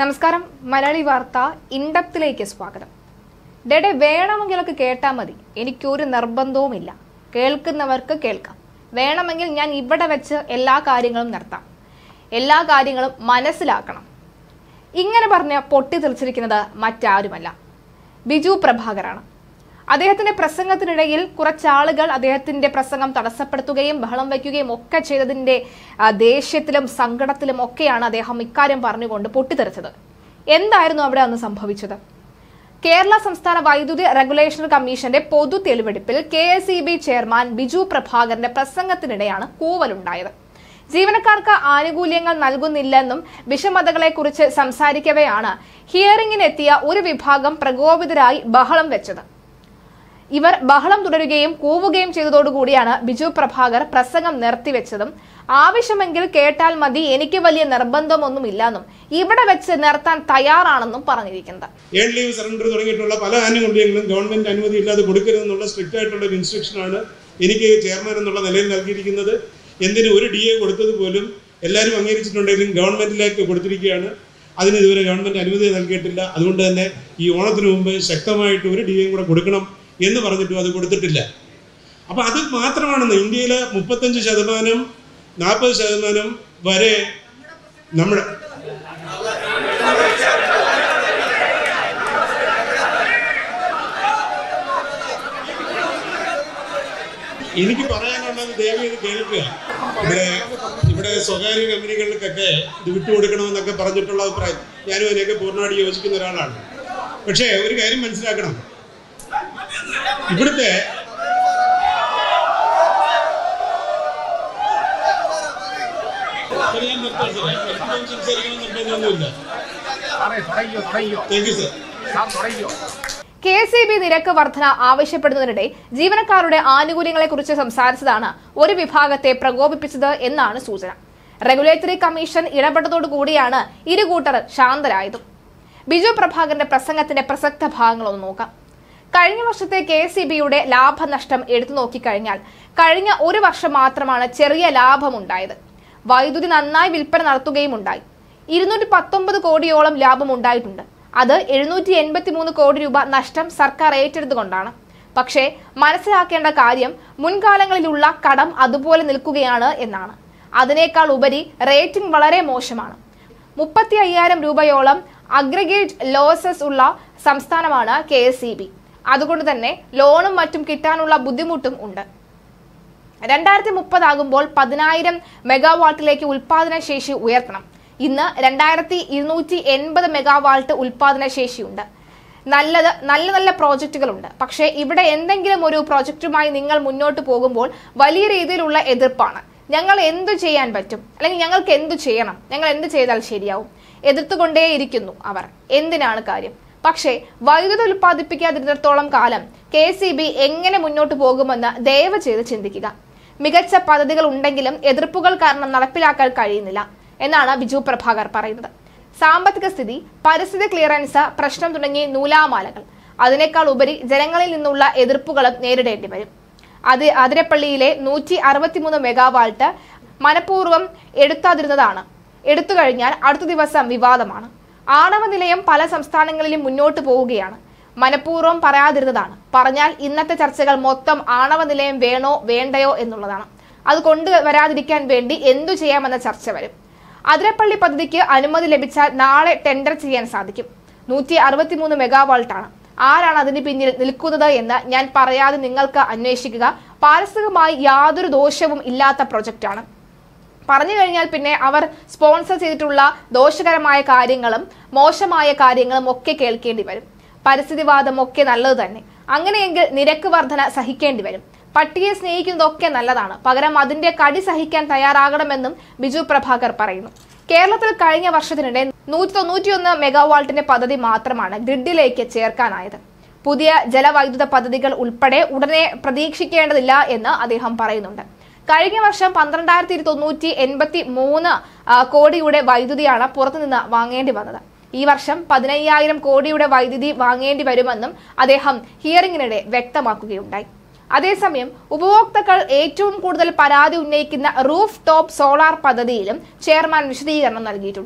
നമസ്കാരം മലയാളി വാർത്ത ഇൻഡപ്തിലേക്ക് സ്വാഗതം ഡെഡെ വേണമെങ്കിലൊക്കെ കേട്ടാൽ മതി എനിക്കൊരു നിർബന്ധവുമില്ല കേൾക്കുന്നവർക്ക് കേൾക്കാം വേണമെങ്കിൽ ഞാൻ ഇവിടെ വെച്ച് എല്ലാ കാര്യങ്ങളും നിർത്താം എല്ലാ കാര്യങ്ങളും മനസ്സിലാക്കണം ഇങ്ങനെ പറഞ്ഞ് പൊട്ടിത്തെറിച്ചിരിക്കുന്നത് മറ്റാരുമല്ല ബിജു പ്രഭാകറാണ് അദ്ദേഹത്തിന്റെ പ്രസംഗത്തിനിടയിൽ കുറച്ചാളുകൾ അദ്ദേഹത്തിന്റെ പ്രസംഗം തടസ്സപ്പെടുത്തുകയും ബഹളം വയ്ക്കുകയും ഒക്കെ ചെയ്തതിന്റെ ആ, ദേഷ്യത്തിലും സങ്കടത്തിലും ഒക്കെയാണ് അദ്ദേഹം ഇക്കാര്യം പറഞ്ഞുകൊണ്ട് പൊട്ടിത്തെറിച്ചത് എന്തായിരുന്നു അവിടെ അന്ന് സംഭവിച്ചത് കേരള സംസ്ഥാന വൈദ്യുതി റെഗുലേഷൻ കമ്മീഷന്റെ പൊതു തെളിവെടുപ്പിൽ K S E B chairman Biju പ്രഭാകരന്റെ പ്രസംഗത്തിനിടെയാണ് കൂവലുണ്ടായത് ജീവനക്കാർക്ക് ആനുകൂല്യങ്ങൾ നൽകുന്നില്ലെന്നും വിഷമതകളെക്കുറിച്ച് സംസാരിക്കവെയാണ് ഹിയറിംഗിനെത്തിയ ഒരു വിഭാഗം പ്രകോപിതരായി ബഹളം വെച്ചത് ഇവർ ബഹളം തുടരുകയും കൂവുകയും ചെയ്തതോടുകൂടിയാണ് ബിജു പ്രഭാകർ പ്രസംഗം നിർത്തിവെച്ചതും ആവശ്യമെങ്കിൽ കേട്ടാൽ മതി എനിക്ക് വലിയ നിർബന്ധമൊന്നുമില്ലെന്നും ഇവിടെ വെച്ച് നിർത്താൻ തയ്യാറാണെന്നും പറഞ്ഞിരിക്കുന്നത് ഏൺ ലീവ് സറണ്ടർ തുടങ്ങിയിട്ടുള്ള പല ആനുകൂല്യങ്ങളും ഗവൺമെന്റ് അനുമതി ഇല്ലാതെ കൊടുക്കരുതെന്നുള്ള സ്ട്രിക്റ്റ് ആയിട്ടുള്ള ഒരു ഇൻസ്ട്രക്ഷനാണ് എനിക്ക് ചെയർമാൻ എന്നുള്ള നിലയിൽ നൽകിയിരിക്കുന്നത് എന്തിന് ഒരു ഡി എ കൊടുത്തത് പോലും എല്ലാവരും അംഗീകരിച്ചിട്ടുണ്ടെങ്കിലും ഗവൺമെന്റിലേക്ക് കൊടുത്തിരിക്കുകയാണ് അതിന് ഇതുവരെ ഗവൺമെന്റ് അനുമതി നൽകിയിട്ടില്ല അതുകൊണ്ട് തന്നെ ഈ ഓണത്തിന് മുമ്പ് ശക്തമായിട്ട് ഒരു ഡി എയും കൂടെ കൊടുക്കണം എന്ന് പറഞ്ഞിട്ടും അത് കൊടുത്തിട്ടില്ല അപ്പോൾ അത് മാത്രമാണെന്ന് ഇന്ത്യയിലെ മുപ്പത്തഞ്ച് ശതമാനം നാൽപ്പത് ശതമാനം വരെ നമ്മുടെ എനിക്ക് പറയാനുള്ളത് ദയവ് ഇത് കേൾക്കുക ഇവിടെ ഇവിടെ സ്വകാര്യ കമ്പനികൾക്കൊക്കെ ഇത് വിട്ടുകൊടുക്കണമെന്നൊക്കെ പറഞ്ഞിട്ടുള്ള അഭിപ്രായം ഞാനും അതിനെയൊക്കെ പൂർണ്ണമായിട്ട് യോജിക്കുന്ന ഒരാളാണ് പക്ഷേ ഒരു കാര്യം മനസ്സിലാക്കണം ഇവിടുത്തെ ഞാൻ നിർത്താം സാർ എനിക്കൊന്നും സംസാരിക്കണം നിർബന്ധമൊന്നുമില്ല thank you sir K S E B നിരക്ക് വർധന ആവശ്യപ്പെടുന്നതിനിടെ ജീവനക്കാരുടെ ആനുകൂല്യങ്ങളെക്കുറിച്ച് സംസാരിച്ചതാണ് ഒരു വിഭാഗത്തെ പ്രകോപിപ്പിച്ചത് എന്നാണ് സൂചന റെഗുലേറ്ററി കമ്മീഷൻ ഇടപെട്ടതോടുകൂടിയാണ് ഇരു കൂട്ടർ ശാന്തരായതും ബിജു പ്രഭാകരന്റെ പ്രസംഗത്തിന്റെ പ്രസക്ത ഭാഗങ്ങളൊന്ന് നോക്കാം കഴിഞ്ഞ വർഷത്തെ കെ എസ് ഇ ബിയുടെ ലാഭനഷ്ടം എടുത്തു നോക്കിക്കഴിഞ്ഞാൽ കഴിഞ്ഞ ഒരു വർഷം മാത്രമാണ് ചെറിയ ലാഭമുണ്ടായത് വൈദ്യുതി നന്നായി വിൽപ്പന നടത്തുകയും ഉണ്ടായി ഇരുന്നൂറ്റി പത്തൊമ്പത് കോടിയോളം ലാഭം ഉണ്ടായിട്ടുണ്ട് അത് എഴുന്നൂറ്റി എൺപത്തി മൂന്ന് കോടി രൂപ നഷ്ടം സർക്കാർ ഏറ്റെടുത്തുകൊണ്ടാണ് പക്ഷേ മനസ്സിലാക്കേണ്ട കാര്യം മുൻകാലങ്ങളിലുള്ള കടം അതുപോലെ നിൽക്കുകയാണ് എന്നാണ് അതിനേക്കാൾ ഉപരി റേറ്റിംഗ് വളരെ മോശമാണ് മുപ്പത്തി അയ്യായിരം രൂപയോളം അഗ്രഗേറ്റ് ലോസസ് ഉള്ള സംസ്ഥാനമാണ് കെ എസ് ഇ ബി അതുകൊണ്ട് തന്നെ ലോണും മറ്റും കിട്ടാനുള്ള ബുദ്ധിമുട്ടും ഉണ്ട് രണ്ടായിരത്തി മുപ്പതാകുമ്പോൾ പതിനായിരം മെഗാവാട്ടിലേക്ക് ഉൽപാദന ശേഷി ഉയർത്തണം ഇന്ന് രണ്ടായിരത്തി ഇരുന്നൂറ്റി എൺപത് മെഗാവാട്ട് ഉൽപാദന ശേഷിയുണ്ട് നല്ലത് നല്ല നല്ല പ്രോജക്റ്റുകളുണ്ട് പക്ഷേ ഇവിടെ എന്തെങ്കിലും ഒരു പ്രോജക്റ്റുമായി നിങ്ങൾ മുന്നോട്ട് പോകുമ്പോൾ വലിയ രീതിയിലുള്ള എതിർപ്പാണ് ഞങ്ങൾ എന്തു ചെയ്യാൻ പറ്റും അല്ലെങ്കിൽ ഞങ്ങൾക്ക് എന്തു ചെയ്യണം ഞങ്ങൾ എന്ത് ചെയ്താൽ ശരിയാവും എതിർത്തുകൊണ്ടേയിരിക്കുന്നു അവർ എന്തിനാണ് കാര്യം പക്ഷേ വൈദ്യുതി ഉൽപ്പാദിപ്പിക്കാതിരുന്നിടത്തോളം കാലം കെ സി ബി എങ്ങനെ മുന്നോട്ട് പോകുമെന്ന് ദയവ് ചെയ്ത് ചിന്തിക്കുക മികച്ച പദ്ധതികൾ ഉണ്ടെങ്കിലും എതിർപ്പുകൾ കാരണം നടപ്പിലാക്കാൻ കഴിയുന്നില്ല എന്നാണ് ബിജു പ്രഭാകർ പറയുന്നത് സാമ്പത്തിക സ്ഥിതി പരിസ്ഥിതി ക്ലിയറൻസ് പ്രശ്നം തുടങ്ങി നൂലാമാലകൾ അതിനേക്കാൾ ഉപരി ജനങ്ങളിൽ നിന്നുള്ള എതിർപ്പുകളും നേരിടേണ്ടി വരും അത് അതിരപ്പള്ളിയിലെ നൂറ്റി അറുപത്തിമൂന്ന് മെഗാവാൾട്ട് മനഃപൂർവ്വം എടുത്താതിരുന്നതാണ് എടുത്തു കഴിഞ്ഞാൽ അടുത്ത ദിവസം വിവാദമാണ് ആണവ നിലയം പല സംസ്ഥാനങ്ങളിലും മുന്നോട്ട് പോവുകയാണ് മനഃപൂർവ്വം പറയാതിരുന്നതാണ് പറഞ്ഞാൽ ഇന്നത്തെ ചർച്ചകൾ മൊത്തം ആണവ നിലയം വേണോ വേണ്ടയോ എന്നുള്ളതാണ് അത് കൊണ്ടുവരാതിരിക്കാൻ വേണ്ടി എന്തു ചെയ്യാമെന്ന ചർച്ച വരും അതിരപ്പള്ളി പദ്ധതിക്ക് അനുമതി ലഭിച്ചാൽ നാളെ ടെൻഡർ ചെയ്യാൻ സാധിക്കും നൂറ്റി അറുപത്തിമൂന്ന് മെഗാവാൾട്ടാണ് ആരാണ് അതിന് പിന്നിൽ നിൽക്കുന്നത് എന്ന് ഞാൻ പറയാതെ നിങ്ങൾക്ക് അന്വേഷിക്കുക പാരിസ്ഥിതികമായി യാതൊരു ദോഷവും ഇല്ലാത്ത പ്രൊജക്റ്റാണ് പറഞ്ഞു കഴിഞ്ഞാൽ പിന്നെ അവർ സ്പോൺസർ ചെയ്തിട്ടുള്ള ദോഷകരമായ കാര്യങ്ങളും മോശമായ കാര്യങ്ങളും ഒക്കെ കേൾക്കേണ്ടി വരും പരിസ്ഥിതിവാദം ഒക്കെ നല്ലത് തന്നെ അങ്ങനെയെങ്കിൽ നിരക്ക് വർധന സഹിക്കേണ്ടി വരും പട്ടിയെ സ്നേഹിക്കുന്നതൊക്കെ നല്ലതാണ് പകരം അതിന്റെ കടി സഹിക്കാൻ തയ്യാറാകണമെന്നും ബിജു പ്രഭാകർ പറയുന്നു കേരളത്തിൽ കഴിഞ്ഞ വർഷത്തിനിടെ നൂറ്റി തൊണ്ണൂറ്റിയൊന്ന് മെഗാവാൾട്ടിന്റെ പദ്ധതി മാത്രമാണ് ഗ്രിഡിലേക്ക് ചേർക്കാനായത് പുതിയ ജലവൈദ്യുത പദ്ധതികൾ ഉൾപ്പെടെ ഉടനെ പ്രതീക്ഷിക്കേണ്ടതില്ല എന്ന് അദ്ദേഹം പറയുന്നുണ്ട് കഴിഞ്ഞ വർഷം പന്ത്രണ്ടായിരത്തി തൊണ്ണൂറ്റി എൺപത്തി മൂന്ന് ആ, കോടിയുടെ വൈദ്യുതിയാണ് പുറത്തുനിന്ന് വാങ്ങേണ്ടി വന്നത് ഈ വർഷം പതിനയ്യായിരം കോടിയുടെ വൈദ്യുതി വാങ്ങേണ്ടി വരുമെന്നും അദ്ദേഹം ഹിയറിംഗിനിടെ വ്യക്തമാക്കുകയുണ്ടായി അതേസമയം ഉപഭോക്താക്കൾ ഏറ്റവും കൂടുതൽ പരാതി ഉന്നയിക്കുന്ന റൂഫ് ടോപ്പ് സോളാർ പദ്ധതിയിലും ചെയർമാൻ വിശദീകരണം നൽകിയിട്ടുണ്ട്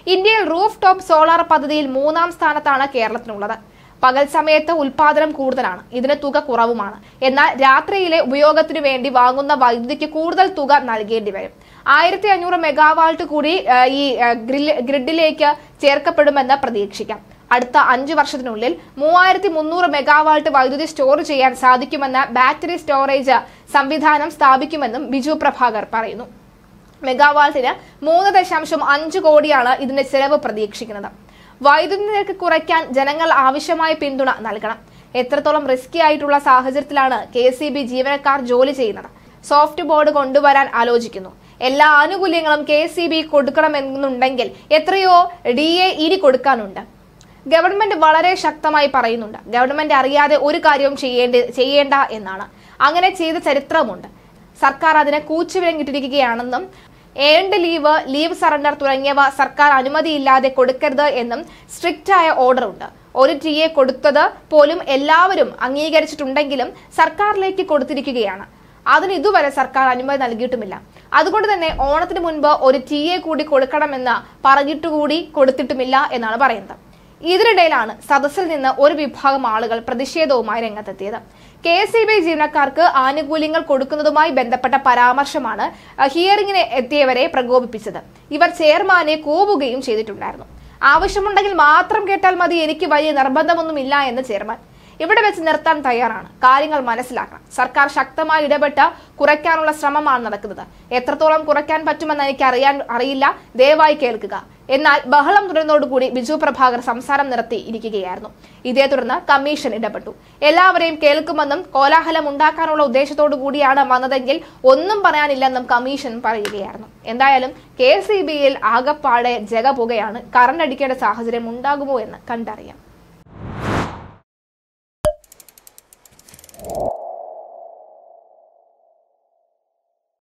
ഇന്ത്യയിൽ റൂഫ് ടോപ്പ് സോളാർ പദ്ധതിയിൽ മൂന്നാം സ്ഥാനത്താണ് കേരളത്തിനുള്ളത് പകൽ സമയത്ത് ഉൽപാദനം കൂടുതലാണ് ഇതിന് തുക കുറവുമാണ് എന്നാൽ രാത്രിയിലെ ഉപയോഗത്തിനു വേണ്ടി വാങ്ങുന്ന വൈദ്യുതിക്ക് കൂടുതൽ തുക നൽകേണ്ടി വരും ആയിരത്തി അഞ്ഞൂറ് മെഗാവാൾട്ട് കൂടി ആ, ഈ ആ, ഗ്രില്ല്- ഗ്രിഡിലേക്ക് ചേർക്കപ്പെടുമെന്ന് പ്രതീക്ഷിക്കാം അടുത്ത അഞ്ച് വർഷത്തിനുള്ളിൽ മൂവായിരത്തി മുന്നൂറ് മെഗാവാൾട്ട് വൈദ്യുതി സ്റ്റോർ ചെയ്യാൻ സാധിക്കുമെന്ന് ബാറ്ററി സ്റ്റോറേജ് സംവിധാനം സ്ഥാപിക്കുമെന്നും ബിജു പ്രഭാകർ പറയുന്നു മെഗാവാൾട്ടിന് മൂന്ന് ദശാംശം അഞ്ച് കോടിയാണ് ഇതിന്റെ ചെലവ് പ്രതീക്ഷിക്കുന്നത് വൈദ്യുതി നിരക്ക് കുറയ്ക്കാൻ ജനങ്ങൾ ആവശ്യമായ പിന്തുണ നൽകണം എത്രത്തോളം റിസ്കി ആയിട്ടുള്ള സാഹചര്യത്തിലാണ് കെ സി ബി ജീവനക്കാർ ജോലി ചെയ്യുന്നത് സോഫ്റ്റ് ബോർഡ് കൊണ്ടുവരാൻ ആലോചിക്കുന്നു എല്ലാ ആനുകൂല്യങ്ങളും കെ സി ബി കൊടുക്കണമെന്നുണ്ടെങ്കിൽ എത്രയോ ഡി എ ഇനി കൊടുക്കാനുണ്ട് ഗവൺമെന്റ് വളരെ ശക്തമായി പറയുന്നുണ്ട് ഗവൺമെന്റ് അറിയാതെ ഒരു കാര്യവും ചെയ്യേണ്ടി ചെയ്യേണ്ട എന്നാണ് അങ്ങനെ ചെയ്ത ചരിത്രമുണ്ട് സർക്കാർ അതിനെ കൂച്ചുവിലങ്ങിട്ടിരിക്കുകയാണെന്നും ഏൺഡ് ലീവ് ലീവ് സറണ്ടർ തുടങ്ങിയവ സർക്കാർ അനുമതിയില്ലാതെ കൊടുക്കരുത് എന്നും സ്ട്രിക്റ്റ് ആയ ഓർഡർ ഉണ്ട് ഒരു ടി എ കൊടുത്തത് പോലും എല്ലാവരും അംഗീകരിച്ചിട്ടുണ്ടെങ്കിലും സർക്കാരിലേക്ക് കൊടുത്തിരിക്കുകയാണ് അതിന് ഇതുവരെ സർക്കാർ അനുമതി നൽകിയിട്ടുമില്ല അതുകൊണ്ട് തന്നെ ഓണത്തിന് മുൻപ് ഒരു ടി എ കൂടി കൊടുക്കണമെന്ന് പറഞ്ഞിട്ടുകൂടി കൊടുത്തിട്ടുമില്ല എന്നാണ് പറയുന്നത് ഇതിനിടയിലാണ് സദസ്സിൽ നിന്ന് ഒരു വിഭാഗം ആളുകൾ പ്രതിഷേധവുമായി രംഗത്തെത്തിയത് കെ എസ് ഇ ബി ജീവനക്കാർക്ക് ആനുകൂല്യങ്ങൾ കൊടുക്കുന്നതുമായി ബന്ധപ്പെട്ട പരാമർശമാണ് അഹ്, ഹിയറിംഗിന് എത്തിയവരെ പ്രകോപിപ്പിച്ചത് ഇവർ ചെയർമാനെ കൂവുകയും ചെയ്തിട്ടുണ്ടായിരുന്നു ആവശ്യമുണ്ടെങ്കിൽ മാത്രം കേട്ടാൽ മതി എനിക്ക് വലിയ നിർബന്ധമൊന്നുമില്ല എന്ന് ചെയർമാൻ ഇവിടെ വെച്ച് നിർത്താൻ തയ്യാറാണ് കാര്യങ്ങൾ മനസ്സിലാക്കണം സർക്കാർ ശക്തമായി ഇടപെട്ട് കുറയ്ക്കാനുള്ള ശ്രമമാണ് നടക്കുന്നത് എത്രത്തോളം കുറയ്ക്കാൻ പറ്റുമെന്ന് എനിക്ക് അറിയാൻ അറിയില്ല ദയവായി കേൾക്കുക എന്നാൽ ബഹളം തുടർന്നതോടുകൂടി ബിജു പ്രഭാകർ സംസാരം നിർത്തി ഇരിക്കുകയായിരുന്നു ഇതേ തുടർന്ന് കമ്മീഷൻ ഇടപെട്ടു എല്ലാവരെയും കേൾക്കുമെന്നും കോലാഹലം ഉണ്ടാക്കാനുള്ള ഉദ്ദേശത്തോടു കൂടിയാണ് വന്നതെങ്കിൽ ഒന്നും പറയാനില്ലെന്നും കമ്മീഷൻ പറയുകയായിരുന്നു എന്തായാലും കെ സി ബിയിൽ ആകപ്പാടെ ജഗ പുകയാണ് കറണ്ട് അടിക്കേണ്ട സാഹചര്യം ഉണ്ടാകുമോ എന്ന് കണ്ടറിയാം